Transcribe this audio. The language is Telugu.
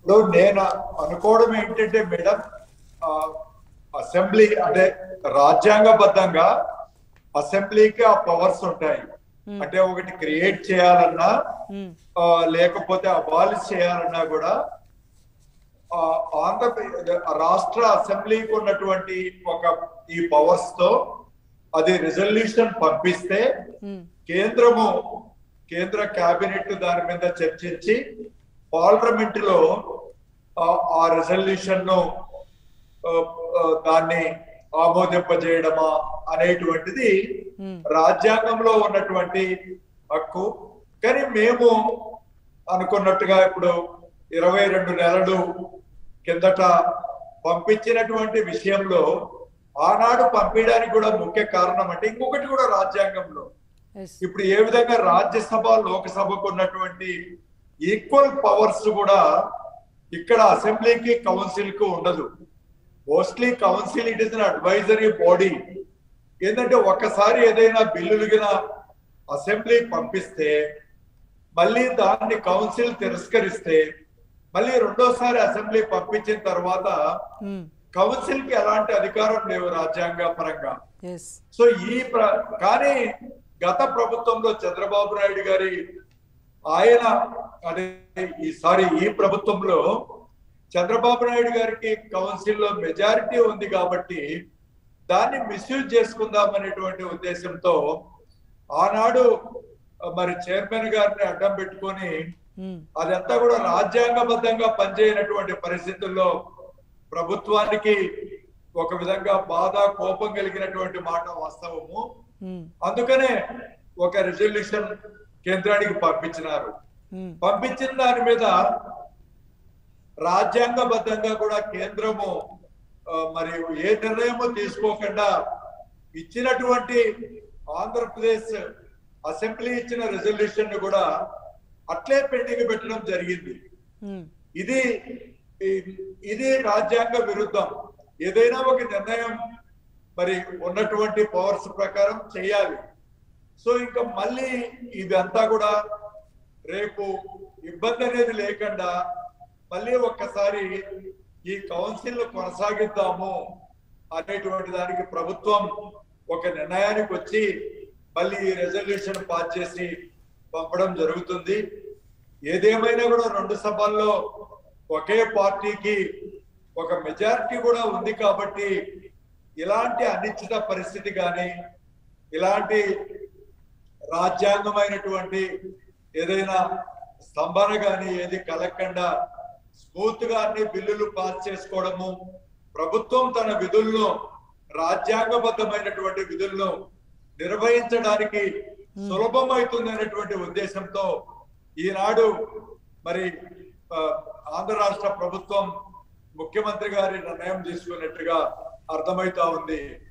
ఇప్పుడు నేను అనుకోవడం ఏంటంటే మేడం ఆ, అసెంబ్లీ అంటే రాజ్యాంగబద్ధంగా అసెంబ్లీకి ఆ పవర్స్ ఉంటాయి Hmm. అంటే ఒకటి క్రియేట్ చేయాలన్నా ఉమ్, ఆ, లేకపోతే అబాలిష్ చేయాలన్నా కూడా ఆ, ఆంధ్రప్రదేశ్ రాష్ట్ర అసెంబ్లీకి ఉన్నటువంటి ఒక ఈ పవర్స్ తో అది రిజల్యూషన్ పంపిస్తే ఉమ్, కేంద్రము కేంద్ర కేబినెట్ దాని మీద చర్చించి పార్లమెంట్ లో ఆ- ఆ రెజల్యూషన్ ను ఆ, ఆ, దాన్ని ఆమోదింపజేయడమా అనేటువంటిది ఉమ్, రాజ్యాంగంలో ఉన్నటువంటి హక్కు కానీ మేము అనుకున్నట్టుగా ఇప్పుడు ఇరవై రెండు నెలలు కిందట పంపించినటువంటి విషయంలో ఆనాడు పంపించడానికి కూడా ముఖ్య కారణం అంటే ఇంకొకటి కూడా రాజ్యాంగంలో yes. ఇప్పుడు ఏ విధంగా రాజ్యసభ లోకసభకు ఉన్నటువంటి ఈక్వల్ పవర్స్ కూడా ఇక్కడ అసెంబ్లీకి కౌన్సిల్ కు ఉండదు mostly council it is an advisory body ఏంటంటే ఒక్కసారి ఏదైనా బిల్లులు గిన అసెంబ్లీ పంపిస్తే మళ్ళీ దాన్ని కౌన్సిల్ తిరస్కరిస్తే మళ్ళీ రెండోసారి అసెంబ్లీ పంపించిన తర్వాత ఉమ్, కౌన్సిల్ కి ఎలాంటి అధికారం లేవు రాజ్యాంగ పరంగా yes. సో ఈ ప్ర కానీ గత ప్రభుత్వంలో చంద్రబాబు నాయుడు గారి ఆయన అదే ఈసారి ఈ ప్రభుత్వంలో చంద్రబాబు నాయుడు గారికి కౌన్సిల్ లో మెజారిటీ ఉంది కాబట్టి దాన్ని మిస్యూజ్ చేసుకుందాం అనేటువంటి ఉద్దేశంతో ఆనాడు మరి చైర్మన్ గారిని అడ్డం పెట్టుకొని ఉమ్, అదంతా కూడా రాజ్యాంగబద్ధంగా పనిచేయనటువంటి పరిస్థితుల్లో ప్రభుత్వానికి ఒక విధంగా బాధ కోపం కలిగినటువంటి మాట వాస్తవము ఉమ్, అందుకనే ఒక రిజల్యూషన్ కేంద్రానికి పంపించినారు ఉమ్, పంపించిన దాని మీద రాజ్యాంగబద్ధంగా కూడా కేంద్రము ఆ, మరి ఏ నిర్ణయము తీసుకోకుండా ఇచ్చినటువంటి ఆంధ్రప్రదేశ్ అసెంబ్లీ ఇచ్చిన రెజల్యూషన్ ని కూడా అట్లే పెండింగ్ పెట్టడం జరిగింది ఉమ్, ఇది ఈ- ఇది రాజ్యాంగ విరుద్ధం ఏదైనా ఒక నిర్ణయం మరి ఉన్నటువంటి పవర్స్ ప్రకారం చేయాలి సో ఇంకా మళ్ళీ ఇదంతా కూడా రేపు ఇబ్బంది అనేది లేకుండా మళ్ళీ ఒక్కసారి ఈ కౌన్సిల్ కొనసాగిద్దాము అనేటువంటి దానికి ప్రభుత్వం ఒక నిర్ణయానికి వచ్చి మళ్ళీ ఈ రెజల్యూషన్ పాస్ చేసి పంపడం జరుగుతుంది ఏదేమైనా కూడా రెండు సభల్లో ఒకే పార్టీకి ఒక మెజారిటీ కూడా ఉంది కాబట్టి ఇలాంటి అనిశ్చిత పరిస్థితి కానీ ఇలాంటి రాజ్యాంగమైనటువంటి ఏదైనా స్తంభన కానీ ఏది కలగకుండా స్మూత్ గా అన్ని బిల్లులు పాస్ చేసుకోవడము ప్రభుత్వం తన విధులను రాజ్యాంగబద్ధమైనటువంటి విధులను నిర్వహించడానికి సులభమవుతుంది అనేటువంటి ఉద్దేశంతో ఈనాడు మరి ఆ, ఆంధ్ర రాష్ట్ర ప్రభుత్వం ముఖ్యమంత్రి గారి నిర్ణయం తీసుకున్నట్టుగా అర్థమవుతా ఉంది